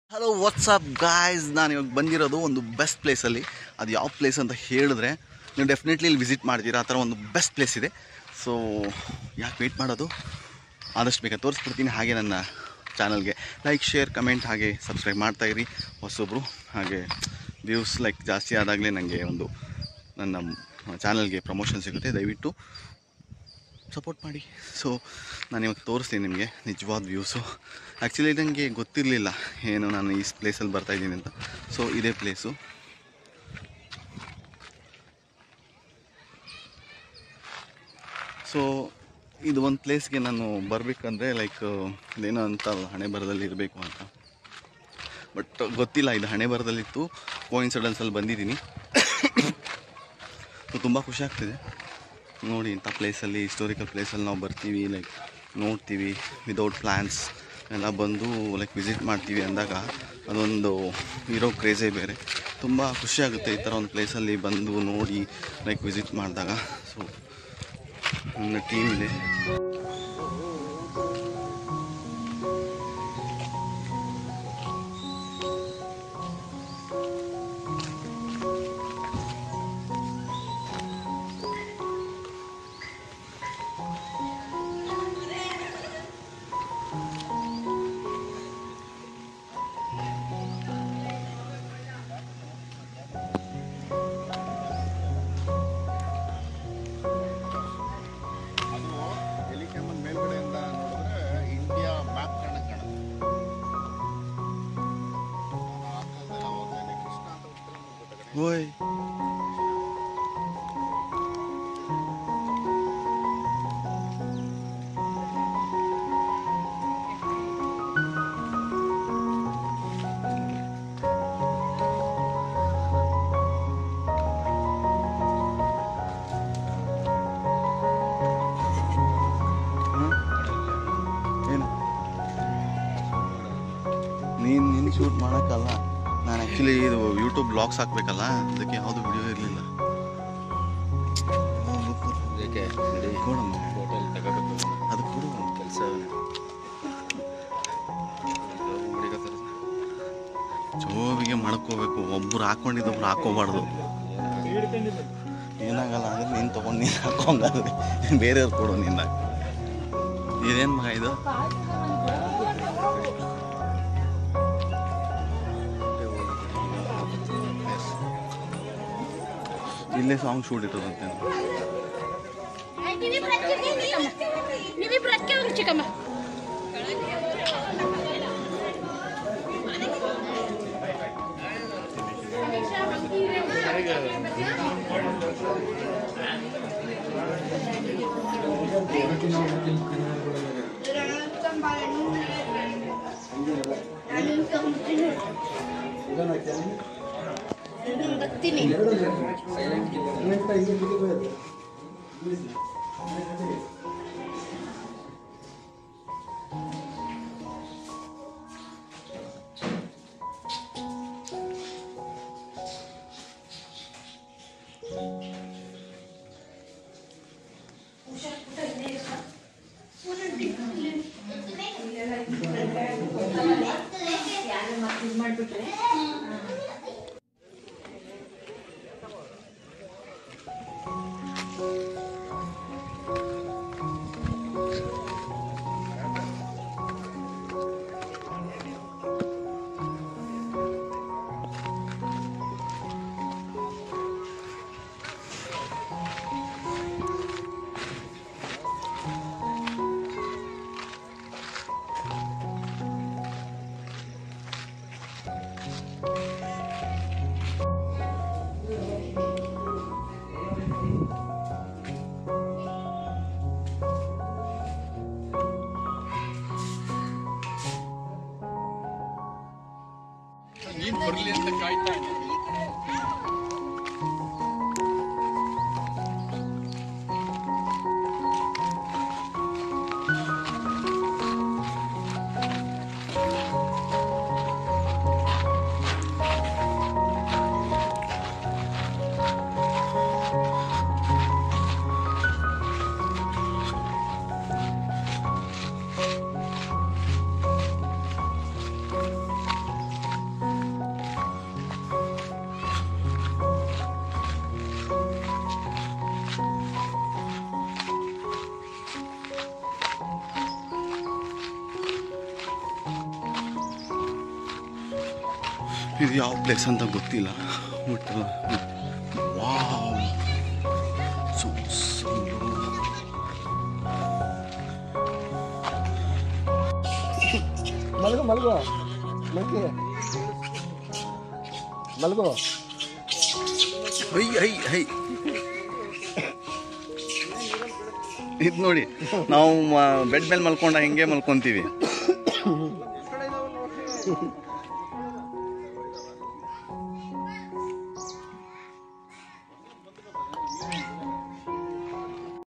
Hello WhatsApp guys ನಾನು ಇವಾಗ ಬಂದಿರೋದು ಒಂದು ಬೆಸ್ಟ್ ಪ್ಲೇಸಲ್ಲಿ ಅದು ಯಾವ ಪ್ಲೇಸ್ ಅಂತ ಹೇಳಿದ್ರೆ ನೀವು ಡೆಫಿನೆಟ್ಲಿ ಇಲ್ಲಿ ವಿಸಿಟ್ ಮಾಡ್ತೀರಾ ಆ ಥರ ಒಂದು ಬೆಸ್ಟ್ ಪ್ಲೇಸ್ ಇದೆ ಸೊ ಯಾಕೆ ವೆಯ್ಟ್ ಮಾಡೋದು ಆದಷ್ಟು ಬೇಗ ತೋರಿಸ್ಬಿಡ್ತೀನಿ ಹಾಗೆ ನನ್ನ ಚಾನಲ್ಗೆ ಲೈಕ್ ಶೇರ್ ಕಮೆಂಟ್ ಹಾಗೆ ಸಬ್ಸ್ಕ್ರೈಬ್ ಮಾಡ್ತಾಯಿರಿ ಹೊಸೊಬ್ಬರು ಹಾಗೆ ವ್ಯೂಸ್ ಲೈಕ್ ಜಾಸ್ತಿ ಆದಾಗಲೇ ನನಗೆ ಒಂದು ನನ್ನ ಚಾನಲ್ಗೆ ಪ್ರಮೋಷನ್ ಸಿಗುತ್ತೆ ದಯವಿಟ್ಟು ಸಪೋರ್ಟ್ ಮಾಡಿ ಸೊ ನಾನು ಇವಾಗ ತೋರಿಸ್ತೀನಿ ನಿಮಗೆ ನಿಜವಾದ ವ್ಯೂಸು ಆ್ಯಕ್ಚುಲಿ ನನಗೆ ಗೊತ್ತಿರಲಿಲ್ಲ ಏನು ನಾನು ಈ ಪ್ಲೇಸಲ್ಲಿ ಬರ್ತಾಯಿದ್ದೀನಿ ಅಂತ ಸೊ ಇದೇ ಪ್ಲೇಸು ಸೊ ಇದು ಒಂದು ಪ್ಲೇಸ್ಗೆ ನಾನು ಬರಬೇಕಂದ್ರೆ ಲೈಕ್ ಇದೇನೋ ಅಂತ ಹಣೆ ಬರದಲ್ಲಿ ಇರಬೇಕು ಅಂತ ಬಟ್ ಗೊತ್ತಿಲ್ಲ ಇದು ಹಣೆ ಬರದಲ್ಲಿತ್ತು ಕೋಇನ್ಸಿಡೆನ್ಸಲ್ಲಿ ಬಂದಿದ್ದೀನಿ ಸೊ ತುಂಬ ಖುಷಿ ಆಗ್ತಿದೆ ನೋಡಿ ಇಂಥ ಪ್ಲೇಸಲ್ಲಿ ಹಿಸ್ಟೋರಿಕಲ್ ಪ್ಲೇಸಲ್ಲಿ ನಾವು ಬರ್ತೀವಿ ಲೈಕ್ ನೋಡ್ತೀವಿ ವಿದೌಟ್ ಪ್ಲ್ಯಾನ್ಸ್ ಎಲ್ಲ ಬಂದು ಲೈಕ್ ವಿಸಿಟ್ ಮಾಡ್ತೀವಿ ಅಂದಾಗ ಅದೊಂದು ಇರೋ ಕ್ರೇಜೇ ಬೇರೆ ತುಂಬ ಖುಷಿಯಾಗುತ್ತೆ ಈ ಥರ ಒಂದು ಪ್ಲೇಸಲ್ಲಿ ಬಂದು ನೋಡಿ ಲೈಕ್ ವಿಸಿಟ್ ಮಾಡಿದಾಗ ಸೊ ನನ್ನ ಟೀಮ್ ಇದೆ ಅದು ಹೆಲಿಕಾಮನ್ ಮೇಲ್ಗಡೆಯಿಂದ ನೋಡಿದ್ರೆ ಇಂಡಿಯಾ ಮ್ಯಾಪ್ ಕಾಣಕ್ ಕಾಣುತ್ತೆ ನಾನು ಆ ಕಾಲದಲ್ಲಿ ಅವಾಗ್ಲೇನೆ ಕೃಷ್ಣ ಅಂತ ಉತ್ತರ ಮಾಡ್ಬಿಟ್ಟೆ ಕಣೆ. ಓಯ್ ಹ್ಮ್? ಏನು ನೀನು ನಿನ್ನ ಶೂಟ್ ಮಾಡೋಕ್ಕಲ್ಲ ನಾನು ಆ್ಯಕ್ಚುಲಿ ಇದು ಯೂಟ್ಯೂಬ್ ಬ್ಲಾಗ್ಸ್ ಹಾಕ್ಬೇಕಲ್ಲ ಅದಕ್ಕೆ ಯಾವುದು ವಿಡಿಯೋ ಇರಲಿಲ್ಲ ಅದಕ್ಕೆ ಇಡೀ ಕೊಡಮ್ಮ ಹೋಟೆಲ್ ತಗೋಬೇಕು ಅದು ಕೊಡು ಕೆಲಸ ಜೋಬಿಗೆ ಮಾಡ್ಕೋಬೇಕು ಒಬ್ರು ಹಾಕೊಂಡಿದ್ದು ಒಬ್ರು ಹಾಕೋಬಾರ್ದು ಏನಾಗಲ್ಲ ಅಂದ್ರೆ ನೀನು ತೊಗೊಂಡು ನೀನು ಹಾಕೊಂಗಾದ್ರೆ ಬೇರೆಯವ್ರು ಕೊಡು ನಿನ್ನ ಇದೇನು ಮಗ ಇದು ಇಲ್ಲೇ ಸಾಂಗ್ ಶೂಟ್ ಇರೋದಂತೆ ನೀವಿ ಬ್ರಕ್ಕೆ ಚಿಕ್ಕಮ್ಮ ನೀವಿ ಬ್ರಕ್ಕೆ ಹೋಗಿ ಚಿಕ್ಕಮ್ಮ ಬರ್ತೀನಿ ನೀನ್ ಬರ್ಲಿ ಅಂತ ಕಾಯ್ತಾ ಇದ್ದೀನಿ. ಇದು ಯಾವ ಪ್ಲೇಸ್ ಅಂತ ಗೊತ್ತಿಲ್ಲ ಬಟ್ ವಾವ್ ಸೊ ಮಲಗು ಮಲಗು ಮಲ್ಗಿ ಮಲಗು ಹೈ ಹೈ ಹೈ ಇದು ನೋಡಿ ನಾವು ಬೆಡ್ ಮೇಲೆ ಮಲ್ಕೊಂಡ ಹೆಂಗೆ ಮಲ್ಕೊಂತೀವಿ